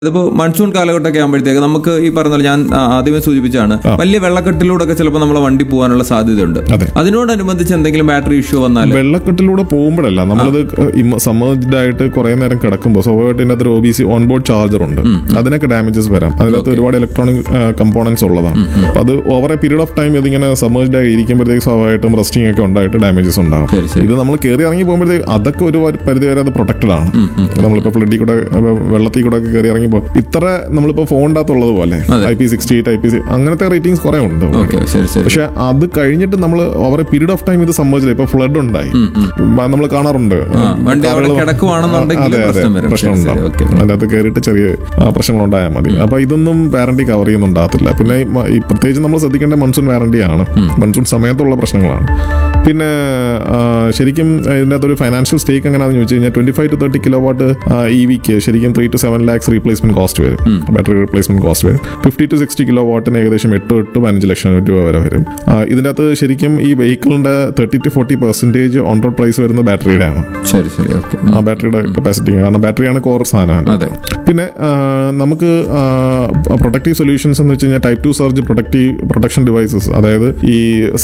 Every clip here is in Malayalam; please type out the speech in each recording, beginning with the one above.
ഇതിപ്പോ മൺസൂൺ കാലഘട്ടമൊക്കെ ആകുമ്പോഴത്തേക്ക് നമുക്ക് ഈ പറഞ്ഞ പോലെ ഞാൻ ആ, ആദ്യമേ സൂചിപ്പിച്ചാണ് വലിയ വെള്ളക്കെട്ടിലൂടെ ഒക്കെ ചിലപ്പോൾ നമ്മളെ വണ്ടി പോകാനുള്ള സാധ്യതയുണ്ട് അതെ. അതിനോടനുബന്ധിച്ച് എന്തെങ്കിലും ബാറ്ററി ഇഷ്യൂ വന്നാൽ വെള്ളക്കെട്ടിലൂടെ പോകുമ്പോഴല്ല നമ്മളത് സമ്മർജ്ഡ് ആയിട്ട് കുറെ നേരം കിടക്കുമ്പോൾ സ്വാഭാവികമായിട്ട് ഇതിനകത്ത് ഒരു O B C on board charger ഉണ്ട് അതിനൊക്കെ ഡാമേജസ് വരാം അതിനകത്ത് ഒരുപാട് ഇലക്ട്രോണിക് കമ്പോണൻസ് ഉള്ളതാണ് അപ്പൊ അത് over a period of time ഇതിങ്ങനെ സമ്മർജ്ഡ് ആയി ഇരിക്കുമ്പോഴത്തേക്ക് സ്വാഭാവികമായിട്ടും റസ്റ്റിംഗ് ഒക്കെ ഉണ്ടായിട്ട് ഡാമേജസ് ഉണ്ടാകും ശരി, ശരി. ഇത് നമ്മൾ കയറി ഇറങ്ങി പോകുമ്പോഴത്തേക്ക് അതൊക്കെ ഒരു പരിധി വരെ അത് പ്രൊട്ടക്റ്റഡ് ആണ് നമ്മളിപ്പോ ഫ്ലഡിൽ കൂടെ അപ്പൊ വെള്ളത്തിൽ കൂടെ ഒക്കെ കയറി ഇറങ്ങിപ്പോ ഇത്ര നമ്മളിപ്പോ ഫോണിൻ്റെ അകത്തുള്ളത് പോലെ അതെ. I P sixty eight I P അങ്ങനത്തെ റേറ്റിംഗ്സ് കുറെ ഉണ്ട് ഓക്കെ ശരി ശരി പക്ഷെ അത് കഴിഞ്ഞിട്ട് നമ്മൾ ഓവർ പീരീഡ് ഓഫ് ടൈം ഇത് സംഭവിച്ചില്ല ഇപ്പൊ ഫ്ലഡ് ഉണ്ടായി നമ്മൾ കാണാറുണ്ട് വണ്ടി അവിടെ കാറുകൾ- കിടക്കുവാണെന്നുണ്ടെങ്കിൽ അതെ, അതെ, പ്രശ്നം വരും. പ്രശ്നം ശരി, ശരി, ഉണ്ടാവും ഓക്കെ. അതിന്റെ അകത്ത് കയറിയിട്ട് ചെറിയ പ്രശ്നങ്ങൾ ഉണ്ടായാൽ മതി അപ്പൊ ഇതൊന്നും വാറണ്ടി കവർ ചെയ്യുന്നുണ്ടാകത്തില്ല പിന്നെ ഈ മ- ഈ പ്രത്യേകിച്ച് നമ്മൾ ശ്രദ്ധിക്കേണ്ട മൺസൂൺ വാറണ്ടിയാണ് മൺസൂൺ സമയത്തുള്ള പ്രശ്നങ്ങളാണ് പിന്നെ ആ, ശരിക്കും ഇതിന്റെ അകത്തൊരു ഫൈനാൻഷ്യൽ സ്റ്റേക്ക് എങ്ങനെയാണെന്ന് ചോദിച്ചു കഴിഞ്ഞാൽ twenty five to thirty kilo watt ഇ വിക്ക് ശരിക്കും three to seven lakhs replacement cost വരും ബാറ്ററി റീപ്ലേസ്മെന്റ് കോസ്റ്റ് വരും ഫിഫ്റ്റി ടു സിക്സ്റ്റി കിലോ വാട്ടിന് ഏകദേശം എട്ട് എട്ട് പതിനഞ്ച് ലക്ഷം രൂപ വരെ വരും ആ, ഇതിന്റെ അകത്ത് ശരിക്കും ഈ വെഹിക്കിളിന്റെ thirty to forty percentage on road price വരുന്നത് ബാറ്ററിയുടെ ആണ് ശരി ശരി ഓക്കെ ആ ബാറ്ററിയുടെ കപ്പാസിറ്റി കാരണം ബാറ്ററിയാണ് കോർ സാധനമാണ് അതെ പിന്നെ ആ, നമുക്ക് പ്രൊട്ടക്റ്റീവ് സൊല്യൂഷൻസ് എന്ന് വെച്ച് കഴിഞ്ഞാൽ type two surge protective protection devices അതായത് ഈ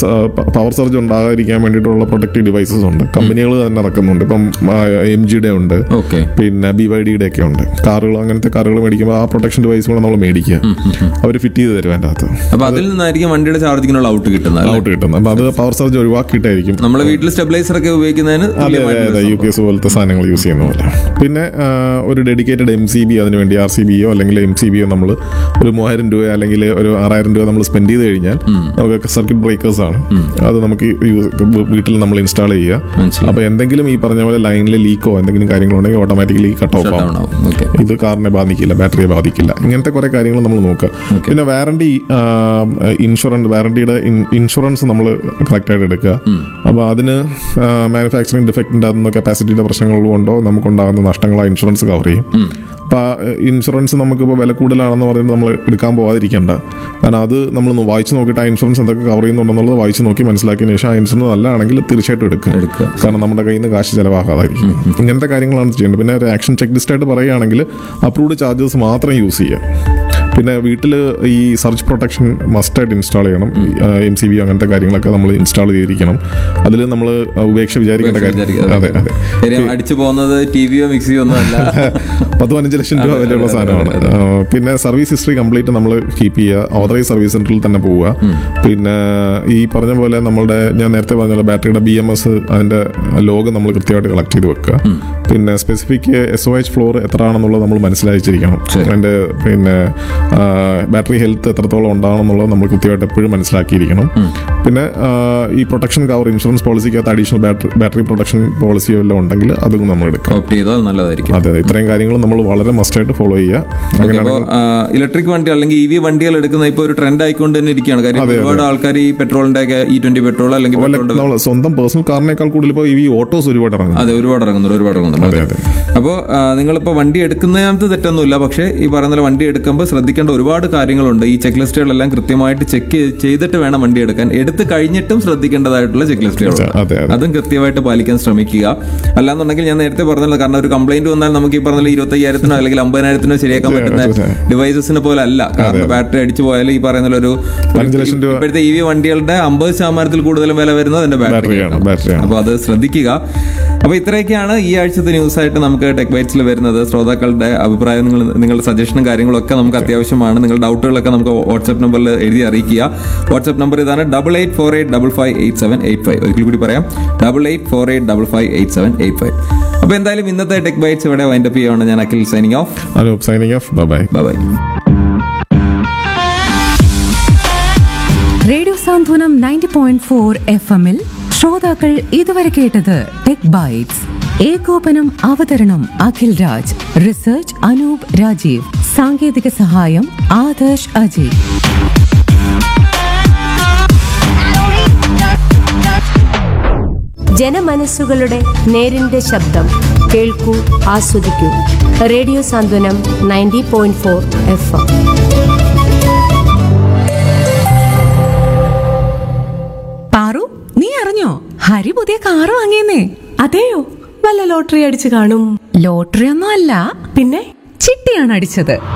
പവർ സർജ് ഉണ്ടാകാതിരിക്കാൻ വേണ്ടിയിട്ടുള്ള പ്രൊട്ടക്റ്റീവ് ഡിവൈസസ് ഉണ്ട് കമ്പനികൾ തന്നെ ഇറക്കുന്നുണ്ട് ഇപ്പം എം ജിയുടെ ഉണ്ട് ഓക്കെ പിന്നെ ബി വൈ ഡിയുടെ ഒക്കെ ഉണ്ട് കാറുകൾ അങ്ങനത്തെ കാറുകൾ മേടിക്കുമ്പോൾ ആ പ്രൊട്ടക്ഷൻ ഡിവൈസ് കൂടെ നമ്മൾ മേടിക്കുക അവർ ഫിറ്റ് ചെയ്ത് തരും അതിൻ്റെ അകത്ത് അപ്പൊ അതിൽ നിന്നായിരിക്കും വണ്ടിയുടെ ചാർജിങ്ങിനുള്ള ഔട്ട് കിട്ടുന്നത് അല്ലേ? ഔട്ട് കിട്ടുന്നത് അപ്പം അത് പവർ സർജ് ഒഴിവാക്കിയിട്ടായിരിക്കും നമ്മളെ വീട്ടിൽ സ്റ്റെബിലൈസർ ഒക്കെ ഉപയോഗിക്കുന്നതിന് അതെ അതെ തുല്യമായിട്ടുള്ള അതെ യു പി എസ് പോലത്തെ സാധനങ്ങൾ യൂസ് ചെയ്യുന്ന പോലെ പിന്നെ ആ, ഒരു ഡെഡിക്കേറ്റഡ് എം സി ബി അതിന് വേണ്ടി ആർ സി ബിയോ അല്ലെങ്കിൽ എം സി ബിയോ നമ്മൾ ഒരു മൂവായിരം രൂപ അല്ലെങ്കിൽ ഒരു ആറായിരം രൂപ നമ്മൾ സ്പെൻഡ് ചെയ്ത് കഴിഞ്ഞാൽ നമുക്ക് സർക്യൂട്ട് ബ്രേക്കേഴ്സ് ആണ് അത് നമുക്ക് യൂസ് വീട്ടിൽ നമ്മൾ ഇൻസ്റ്റാൾ ചെയ്യുക മനസ്സിലായി. അപ്പൊ എന്തെങ്കിലും ഈ പറഞ്ഞ പോലെ ലൈനിൽ ലീക്കോ എന്തെങ്കിലും കാര്യങ്ങളുണ്ടെങ്കിൽ ഓട്ടോമാറ്റിക്കലി കട്ട് ഓഫ് Shut ആവും down ആവും. Okay. ഇത് കാറിനെ ബാധിക്കില്ല ബാറ്ററിയെ ബാധിക്കില്ല ഇങ്ങനത്തെ കുറെ കാര്യങ്ങൾ നമ്മൾ നോക്കുക പിന്നെ വാറണ്ടി ഇൻഷുറൻസ് വാറണ്ടിയുടെ ഇൻഷുറൻസ് നമ്മൾ കറക്റ്റ് ആയിട്ട് എടുക്കുക അപ്പോൾ അതിന് മാനുഫാക്ചറിങ് ഡിഫക്റ്റിൻ്റെ അതൊന്നും കപ്പാസിറ്റിയുടെ പ്രശ്നങ്ങൾ കൊണ്ടോ നമുക്കുണ്ടാകുന്ന നഷ്ടങ്ങൾ ആ ഇൻഷുറൻസ് കവർ ചെയ്യും അപ്പോൾ ഇൻഷുറൻസ് നമുക്കിപ്പോൾ വില കൂടുതലാണെന്ന് പറയുന്നത് നമ്മൾ എടുക്കാൻ പോകാതിരിക്കേണ്ട കാരണം അത് നമ്മൾ വായിച്ച് നോക്കിയിട്ട് ആ ഇൻഷുറൻസ് എന്തൊക്കെ കവർ ചെയ്യുന്നുണ്ടെന്നുള്ളത് വായിച്ച് നോക്കി മനസ്സിലാക്കിയതിന് ശേഷം ആ ഇൻഷുറൻസ് നല്ലതാണെങ്കിൽ തീർച്ചയായിട്ടും എടുക്കുക എടുക്കുക. കാരണം നമ്മുടെ കയ്യിൽ നിന്ന് കാശ് ചിലവാക്കാതായിരിക്കും ഇങ്ങനത്തെ കാര്യങ്ങളാണ് ചെയ്യേണ്ടത് പിന്നെ ഒരു ആക്ഷൻ ചെക്ക് ലിസ്റ്റ് ആയിട്ട് പറയുകയാണെങ്കിൽ അപ്രൂവ്ഡ് ചാർജസ് മാത്രം യൂസ് ചെയ്യുക പിന്നെ വീട്ടിൽ ഈ സർച്ച് പ്രൊട്ടക്ഷൻ മസ്റ്റായിട്ട് ഇൻസ്റ്റാൾ ചെയ്യണം എം സി ബി അങ്ങനത്തെ കാര്യങ്ങളൊക്കെ നമ്മൾ ഇൻസ്റ്റാൾ ചെയ്തിരിക്കണം അതിൽ നമ്മൾ ഉപേക്ഷ വിചാരിക്കേണ്ട കാര്യം വിചാരിക്കാതെ. അതെ അതെ കാര്യം അടിച്ചു പോകുന്നത് ടിവിയോ മിക്സിയോ ഒന്നും അല്ല പത്ത് പതിനഞ്ച് ലക്ഷം രൂപ വിലയുള്ള സാധനമാണ് ആ, പിന്നെ സർവീസ് ഹിസ്റ്ററി കംപ്ലീറ്റ് നമ്മൾ കീപ്പ് ചെയ്യുക ഓതറൈസ് സർവീസ് സെന്ററിൽ തന്നെ പോവുക പിന്നെ ഈ പറഞ്ഞ പോലെ നമ്മളുടെ ഞാൻ നേരത്തെ പറഞ്ഞ പോലെ ബാറ്ററിയുടെ ബി എം എസ് അതിന്റെ ലോഗ് നമ്മൾ കൃത്യമായിട്ട് കളക്ട് ചെയ്ത് വെക്കുക പിന്നെ specific S O H floor എത്ര ആണെന്നുള്ളത് നമ്മൾ മനസ്സിലാക്കിച്ചിരിക്കണം ശരി. അതിന്റെ പിന്നെ ബാറ്ററി ഹെൽത്ത് എത്രത്തോളം ഉണ്ടാണെന്നുള്ളത് നമ്മൾ കൃത്യമായിട്ട് എപ്പോഴും മനസ്സിലാക്കിയിരിക്കണം പിന്നെ ആ, ഈ പ്രൊട്ടക്ഷൻ കവർ ഇൻഷുറൻസ് പോളിസിക്കകത്ത് additional battery battery protection policy വല്ലതും ഉണ്ടെങ്കിൽ അതും നമ്മൾ എടുക്കാം ഓപ്റ്റ് ചെയ്താൽ നല്ലതായിരിക്കും അതെ അതെ ഇത്രയും കാര്യങ്ങൾ നമ്മൾ വളരെ മസ്റ്റായിട്ട് ഫോളോ ചെയ്യുക അങ്ങനെയാണ് അപ്പോൾ ഇലക്ട്രിക് വണ്ടി അല്ലെങ്കിൽ ഇ വി വണ്ടികൾ എടുക്കുന്ന ഇപ്പോൾ ഒരു ട്രെൻഡ് ആയിക്കൊണ്ട് തന്നെ ഇരിക്കുകയാണ് കാര്യം ഒരുപാട് ആൾക്കാർ ഈ പെട്രോളിന്റെ ഒക്കെ ഇ ട്വന്റി പെട്രോൾ അല്ലെങ്കിൽ പെട്രോളിന്റെ നമ്മൾ സ്വന്തം പേഴ്സണൽ കാറിനേക്കാൾ കൂടുതൽ ഇപ്പോൾ ഈ ഓട്ടോസ് ഒരുപാട് ഇറങ്ങും അതെ ഒരുപാട് ഇറങ്ങുന്നുണ്ട് ഒരുപാട് ഇറങ്ങുന്നുണ്ട് അതെ അതെ അപ്പോൾ നിങ്ങളിപ്പോൾ വണ്ടി എടുക്കുന്നതിനകത്ത് തെറ്റൊന്നുമില്ല പക്ഷേ ഈ പറയുന്ന പോലെ വണ്ടി എടുക്കുമ്പോൾ ശ്രദ്ധിക്കേണ്ട ഒരുപാട് കാര്യങ്ങളുണ്ട് ഈ ചെക്ക് ലിസ്റ്റുകളെല്ലാം കൃത്യമായിട്ട് ചെക്ക് ചെയ്തിട്ട് വേണം വണ്ടി എടുക്കാൻ എടുത്ത് കഴിഞ്ഞിട്ടും ശ്രദ്ധിക്കേണ്ടതായിട്ടുള്ള ചെക്ക് ലിസ്റ്റുകളുണ്ട് അതെ അതെ അതും കൃത്യമായിട്ട് പാലിക്കാൻ ശ്രമിക്കുക അല്ലാന്നുണ്ടെങ്കിൽ ഞാൻ നേരത്തെ പറഞ്ഞല്ലോ കാരണം ഒരു കംപ്ലൈന്റ് വന്നാൽ നമുക്ക് ഈ പറഞ്ഞ ഇരുപത്തി അയ്യായിരത്തിനോ അല്ലെങ്കിൽ അമ്പതിനായിരത്തിനോ ശരിയാക്കാൻ പറ്റുന്ന അതെ. ഡിവൈസസിനെ പോലെ അല്ല കാരണം ബാറ്ററി അടിച്ചു പോയാൽ ഈ പറയുന്ന പോലെ ഒരു പതിനഞ്ച് ലക്ഷം രൂപ ഇപ്പോഴത്തെ ഇ വി വണ്ടികളുടെ അമ്പത് ശതമാനത്തിൽ കൂടുതലും വില വരുന്നത് അതിന്റെ ബാറ്ററി ബാറ്ററിയാണ് ബാറ്ററിയാണ് അപ്പോൾ അത് ശ്രദ്ധിക്കുക അപ്പോൾ ഇത്രയൊക്കെയാണ് ഈ ആഴ്ചത്തെ ന്യൂസായിട്ട് നമുക്ക് ടെക് ബൈറ്റ്സിൽ വരുന്നത് ശ്രോതാക്കളുടെ അഭിപ്രായം നിങ്ങൾ നിങ്ങളുടെ സജഷനും കാര്യങ്ങളൊക്കെ നമുക്ക് അത്യാവശ്യമാണ് നിങ്ങളുടെ ഡൗട്ടുകളൊക്കെ നമുക്ക് വാട്സ്ആപ്പ് നമ്പറിൽ എഴുതി അറിയിക്കുക വാട്സ്ആപ്പ് നമ്പർ ഇതാണ് double eight four eight double five eight seven eight five ഒരിക്കൽ കൂടി പറയാം double eight four eight double five eight seven eight five അപ്പോൾ എന്തായാലും ഇന്നത്തെ ടെക് ബൈറ്റ്സ് ഇവിടെ വൈൻഡപ്പ് ചെയ്യുകയാണ് ഞാൻ Akhil signing off Anoop signing off bye bye radio Santhwanam ninety point four F എമ്മിൽ ശ്രോതാക്കൾ ഇതുവരെ കേട്ടത് ടെക് ബൈറ്റ്സ് ഏകോപനം അവതരണം അഖിൽ രാജ് റിസർച്ച് അനൂപ് രാജീവ് സാങ്കേതിക സഹായം ആദർശ് അജയ് ജനമനസ്സുകളുടെ നേരിന്റെ ശബ്ദം കേൾക്കൂ ആസ്വദിക്കൂ radio Santhwanam ninety point four F M Paru നീ അറിഞ്ഞോ ഹരി പുതിയ കാറ് വാങ്ങിയെന്നേ അതെയോ വല്ല ലോട്ടറി അടിച്ചു കാണും ലോട്ടറി ഒന്നും അല്ല പിന്നെ ചിട്ടിയാണ് അടിച്ചത്